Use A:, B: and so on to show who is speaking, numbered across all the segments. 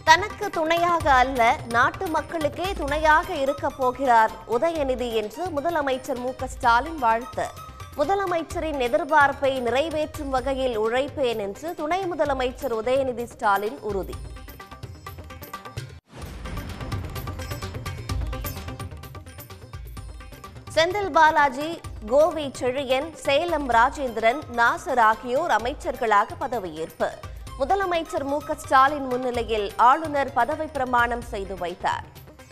A: தனக்கு துணையாக அல்ல நாட்டு மக்களுக்கே துணையாக இருக்க போகிறார் உதயநிதி என்று முதலமைச்சர் மு க ஸ்டாலின் வாழ்த்து முதலமைச்சரின் எதிர்பார்ப்பை நிறைவேற்றும் வகையில் உழைப்பேன் என்று துணை முதலமைச்சர் உதயநிதி ஸ்டாலின் உறுதி செந்தில் பாலாஜி கோவி செழியன் சேலம் ராஜேந்திரன் நாசர் ஆகியோர் அமைச்சர்களாக பதவியேற்பு முதலமைச்சர் மு க ஸ்டாலின் முன்னிலையில் ஆளுநர் பதவி பிரமாணம் செய்து வைத்தார்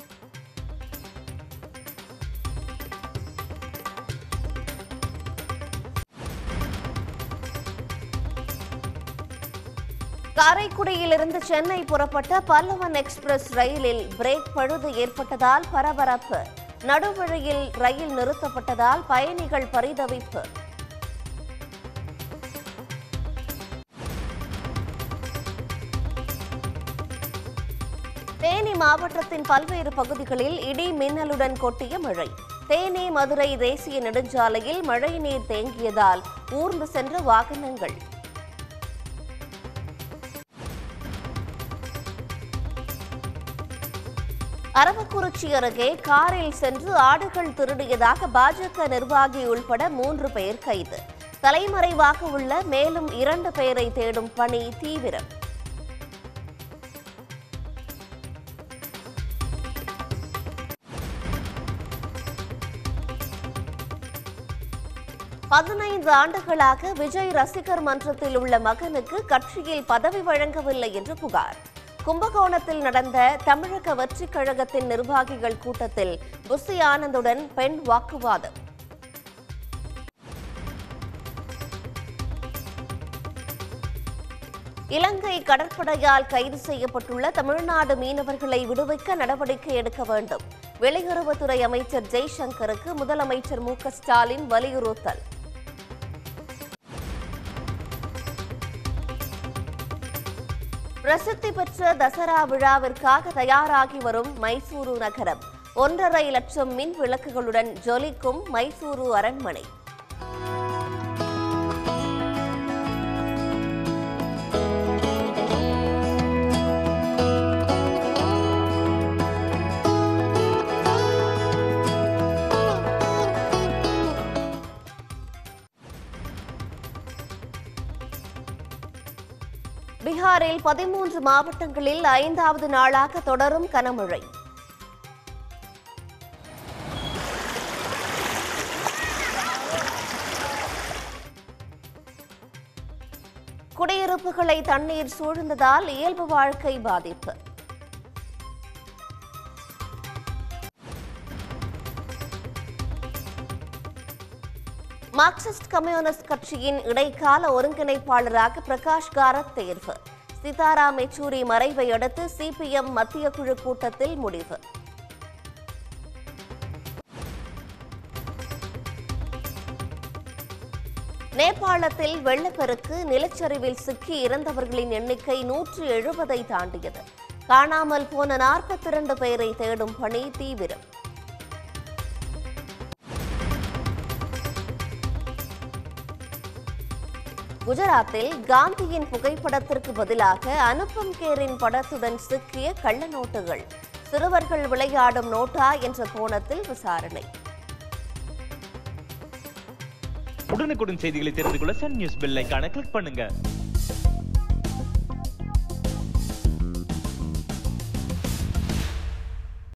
A: காரைக்குடியிலிருந்து சென்னை புறப்பட்ட பல்லவன் எக்ஸ்பிரஸ் ரயிலில் பிரேக் பழுது ஏற்பட்டதால் பரபரப்பு நடுவழியில் ரயில் நிறுத்தப்பட்டதால் பயணிகள் பரிதவிப்பு தேனி மாவட்டத்தின் பல்வேறு பகுதிகளில் இடி மின்னலுடன் கொட்டிய மழை தேனி மதுரை தேசிய நெடுஞ்சாலையில் மழைநீர் தேங்கியதால் ஊர்ந்து சென்ற வாகனங்கள் அரவக்குறிச்சி அருகே காரில் சென்று ஆடுகள் திருடியதாக பாஜக நிர்வாகி உள்பட மூன்று பேர் கைது தலைமறைவாக உள்ள மேலும் இரண்டு பேரை தேடும் பணி தீவிரம் பதினைந்து ஆண்டுகளாக விஜய் ரசிகர் மன்றத்தில் உள்ள மகனுக்கு கட்சியில் பதவி வழங்கவில்லை என்று புகார் கும்பகோணத்தில் நடந்த தமிழக வெற்றிக் கழகத்தின் நிர்வாகிகள் கூட்டத்தில் புசி ஆனந்துடன் பெண் வாக்குவாதம் இலங்கை கடற்படையால் கைது செய்யப்பட்டுள்ள தமிழ்நாடு மீனவர்களை விடுவிக்க நடவடிக்கை எடுக்க வேண்டும் வெளியுறவுத்துறை அமைச்சர் ஜெய்சங்கருக்கு முதலமைச்சர் மு க ஸ்டாலின் வலியுறுத்தல் பிரசித்தி பெற்ற தசரா விழாவிற்காக தயாராகி வரும் மைசூரு நகரம் ஒன்றரை லட்சம் மின் விளக்குகளுடன் ஜொலிக்கும் மைசூரு அரண்மனை பீகாரில் பதிமூன்று மாவட்டங்களில் ஐந்தாவது நாளாக தொடரும் கனமழை குடியிருப்புகளை தண்ணீர் சூழ்ந்ததால் இயல்பு வாழ்க்கை பாதிப்பு மார்க்சிஸ்ட் கம்யூனிஸ்ட் கட்சியின் இடைக்கால ஒருங்கிணைப்பாளராக பிரகாஷ் காரத் தேர்வு சீதாராம் யெச்சூரி மறைவை அடுத்து சிபிஎம் மத்திய குழு கூட்டத்தில் முடிவு நேபாளத்தில் வெள்ளப்பெருக்கு நிலச்சரிவில் சிக்கி இறந்தவர்களின் எண்ணிக்கை நூற்று எழுபதை தாண்டியது காணாமல் போன நாற்பத்தி இரண்டு பேரை தேடும் பணி தீவிரம் குஜராத்தில் காந்தியின் புகைப்படத்திற்கு பதிலாக அனுப்பம் கேரின் படத்துடன் சிக்கிய கள்ள நோட்டுகள் சிறுவர்கள் விளையாடும் நோட்டா என்ற கோணத்தில் விசாரணை
B: உடனுக்குடன் செய்திகளை தெரிந்து கொள்ள சன் நியூஸ் பெல் ஐகானை கிளிக் பண்ணுங்க